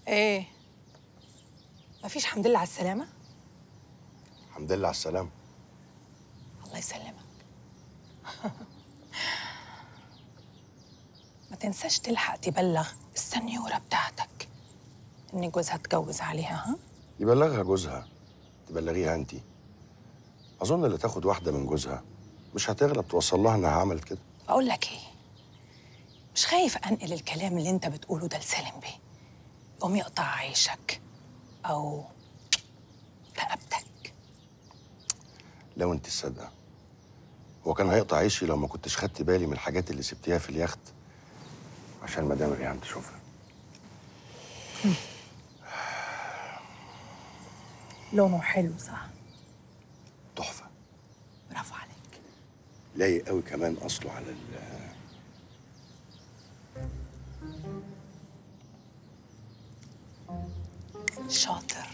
ايه مفيش حمد لله على السلامة الحمد لله على السلامة الله يسلمك ما تنساش تلحق تبلغ السنيورة بتاعتك إن جوزها اتجوز عليها ها يبلغها جوزها تبلغيها انت اظن اللي تاخد واحده من جوزها مش هتغلب توصل لها انها عملت كده بقول لك ايه مش خايف انقل الكلام اللي انت بتقوله ده لسالم بيه يقوم يقطع عيشك او رقبتك لو انت الصادقه هو كان هيقطع عيشي لو ما كنتش خدت بالي من الحاجات اللي سبتيها في اليخت عشان مدام ريهام تشوفها لونه حلو صح تحفه برافو عليك لايق قوي كمان اصله على ال شاطر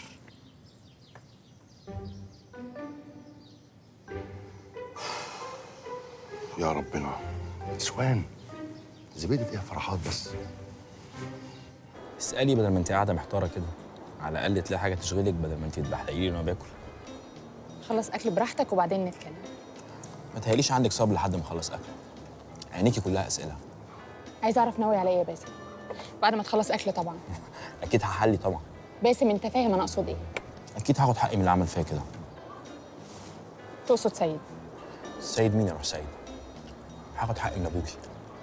يا ربنا نسوان زبيدة ايه يا فرحات بس اسألي بدل ما انت قاعدة محتارة كده على الأقل تلاقي حاجة تشغلك بدل ما انت تبحلقي لي وأنا باكل خلص اكل براحتك وبعدين نتكلم ما تهيأليش عندك صبر لحد ما أخلص أكل عينيكي كلها أسئلة عايزه اعرف ناوي على ايه يا باسم بعد ما تخلص اكل طبعا أكيد هحلي طبعا باسم انت فاهم انا اقصد ايه أكيد هاخد حقي من اللي عمل فيا كده تقصد سيد السيد مين يا روح سيد هاخد حقي من أبوكي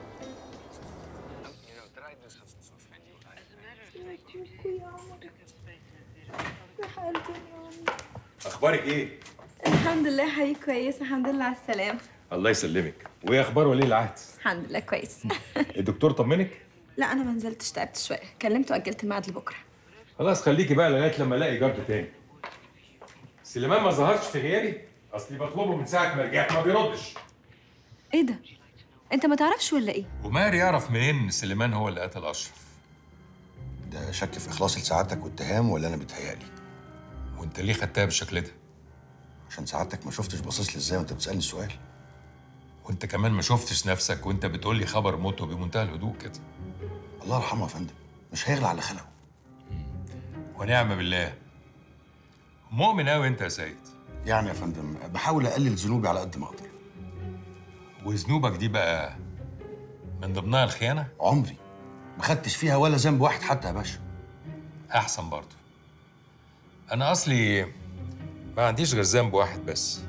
اخبارك ايه الحمد لله يا حبيبي كويسه الحمد لله على السلامه الله يسلمك وايه اخبار ولي العهد الحمد لله كويس الدكتور طمنك لا انا ما نزلتش تعبت شويه كلمته واجلت الميعاد لبكره خلاص خليكي بقى لغايه لما الاقي جارد تاني سليمان ما ظهرش في غيابي اصلي بطلبه من ساعه ما رجعت ما بيردش ايه ده انت ما تعرفش ولا ايه وماهر يعرف منين ان سليمان هو اللي قتل اشرف ده شك في اخلاصي لسعادتك واتهام ولا انا بتهيألي وانت ليه خدتها بالشكل ده عشان سعادتك ما شفتش باصص لي ازاي وانت بتسالني السؤال وانت كمان ما شفتش نفسك وانت بتقول لي خبر موته بمنتهى الهدوء كده الله يرحمه يا فندم مش هيغلى على خلقه ونعم بالله مؤمن قوي انت يا سيد يعني يا فندم بحاول اقلل ذنوبي على قد ما اقدر وذنوبك دي بقى من ضمنها الخيانه عمري ما خدتش فيها ولا ذنب واحد حتى يا باشا احسن برضه انا اصلي ما عنديش غير ذنب واحد بس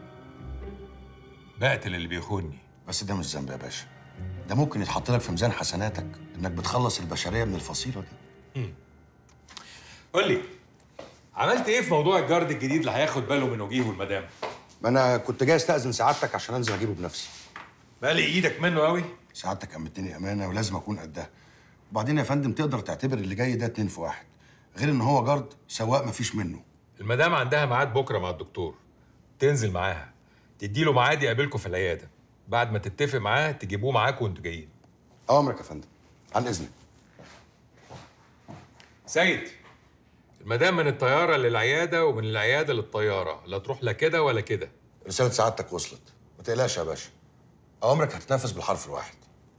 بقتل اللي بيخونني بس ده مش ذنب يا باشا ده ممكن يتحط لك في ميزان حسناتك انك بتخلص البشريه من الفصيله دي قول لي عملت ايه في موضوع الجارد الجديد اللي هياخد باله من وجيه والمدام ما انا كنت جاي استاذن سعادتك عشان انزل اجيبه بنفسي بقى لي ايدك منه قوي سعادتك امتني امانه ولازم اكون قدها وبعدين يا فندم تقدر تعتبر اللي جاي ده اتنين في واحد غير ان هو جارد سواق مفيش منه المدام عندها ميعاد بكره مع الدكتور تنزل معاها تديله ميعاد يقابلكم في العياده بعد ما تتفق معاه تجيبوه معاكم وانتوا جايين اوامرك يا فندم عن اذنك سيد المدام من الطياره للعياده ومن العياده للطياره لا تروح لا كده ولا كده رساله سعادتك وصلت ما تقلقش يا باشا اوامرك هتتنفذ بالحرف الواحد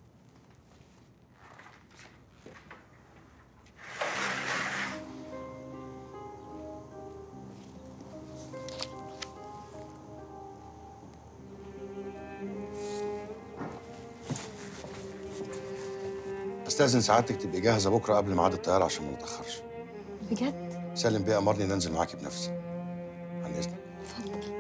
استاذن سعادتك تبقي جاهزه بكره قبل ميعاد الطياره عشان ما نتاخرش بجد سالم بيه امرني ان انزل معاكي بنفسي عن اذنك اتفضل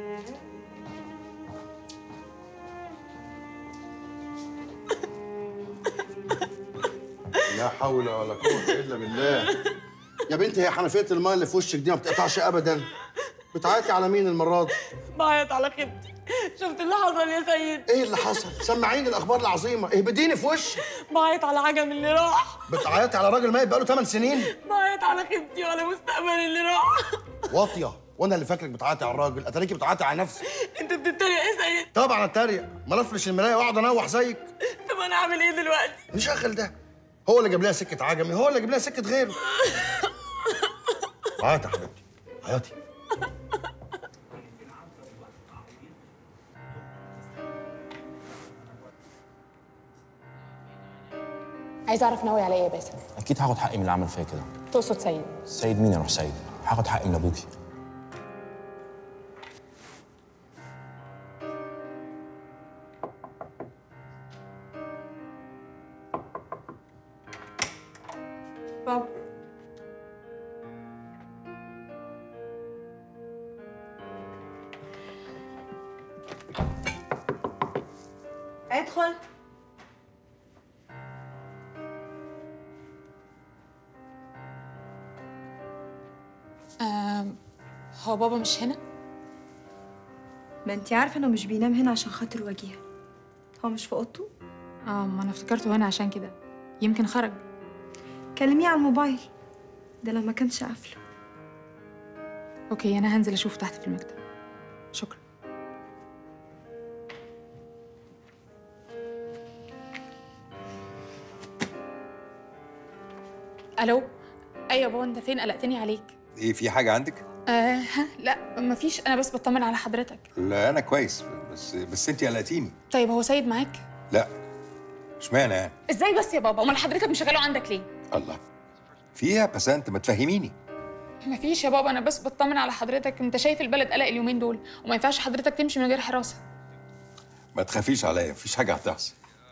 لا حول ولا قوة إلا بالله يا بنتي هي حنفية الماء اللي في وشك دي ما بتقطعش أبدا بتعيطي على مين المرة دي؟ بعيط على خيبتي شفت اللي حصل يا سيد إيه اللي حصل؟ سمعيني الأخبار العظيمة اهبديني في وشي بعيط على عجم اللي راح بتعيطي على راجل ميت بقاله 8 سنين بعيط على خيبتي وعلى مستقبلي اللي راح واطية وأنا اللي فاكرك بتعيطي على الراجل أتاريكي بتعيطي على نفسك انت بتتريق يا سيد طبعا أتريق ما أفرش المراية وأقعد أنوح زيك طب انا اعمل ايه دلوقتي مش أخل ده هو اللي جاب لها سكة عجمي هو اللي جاب لها سكة غيره عيطي يا حبيبتي عيطي عايزه اعرف ناوي على ايه يا باسم أكيد هاخد حقي من اللي عمل فيا كده تقصد سيد سيد مين يا روح سيد هاخد حقي من ابوكي بابا ادخل آم، هو بابا مش هنا ما انت عارفه انه مش بينام هنا عشان خاطر وجيها هو مش في اوضته اه ما انا افتكرته هنا عشان كده يمكن خرج كلميه على الموبايل ده لما كانش قافله اوكي انا هنزل اشوف تحت في المكتب شكرا الو ايوه يا بابا انت فين قلقتني عليك ايه في حاجة عندك؟ آه ها لا مفيش انا بس بطمن على حضرتك لا أنا كويس بس بس أنت قلقتيني طيب هو سيد معاك لا اشمعنى يعني؟ ازاي بس يا بابا امال حضرتك مشغله عندك ليه الله فيها بس أنت ما تفهميني مفيش يا بابا انا بس بطمن على حضرتك انت شايف البلد قلق اليومين دول وما ينفعش حضرتك تمشي من غير حراسه ما تخافيش عليا مفيش حاجة هتحصل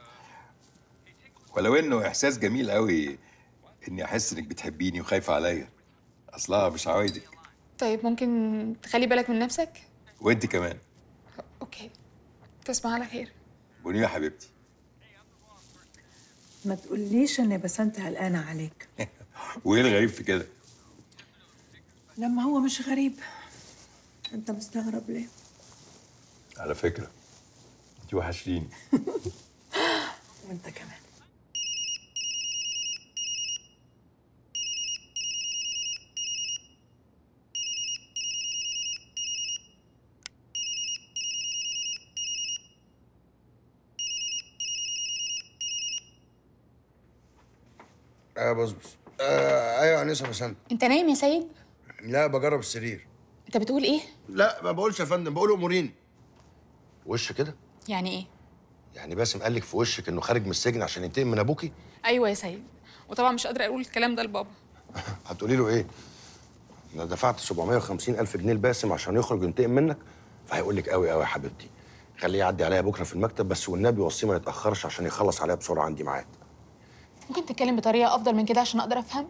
ولو إنه إحساس جميل قوي إني أحس إنك بتحبيني وخايفة عليا أصلها مش عوايدك طيب ممكن تخلي بالك من نفسك وأنت كمان اوكي تصبح على خير بوني يا حبيبتي ما تقوليش ان بسنت قلقانه عليك وإيه الغريب في كده؟ لما هو مش غريب انت مستغرب ليه على فكرة أنت وحشتيني وانت كمان اه بصبص آه ايوه انسه بسنت انت نايم يا سيد لا بجرب السرير انت بتقول ايه لا ما بقولش يا فندم بقول اموريني وش كده يعني ايه يعني باسم قال لك في وشك انه خارج من السجن عشان ينتقم من ابوكي ايوه يا سيد وطبعا مش قادره اقول الكلام ده لبابا هتقولي له ايه انا دفعت 750 الف جنيه لباسم عشان يخرج ينتقم منك فهيقول لك قوي قوي يا حبيبتي خليه يعدي عليا بكره في المكتب بس والنبي وصيه ما يتاخرش عشان يخلص عليا بسرعه عندي ميعاد ممكن تتكلم بطريقه افضل من كده عشان اقدر افهم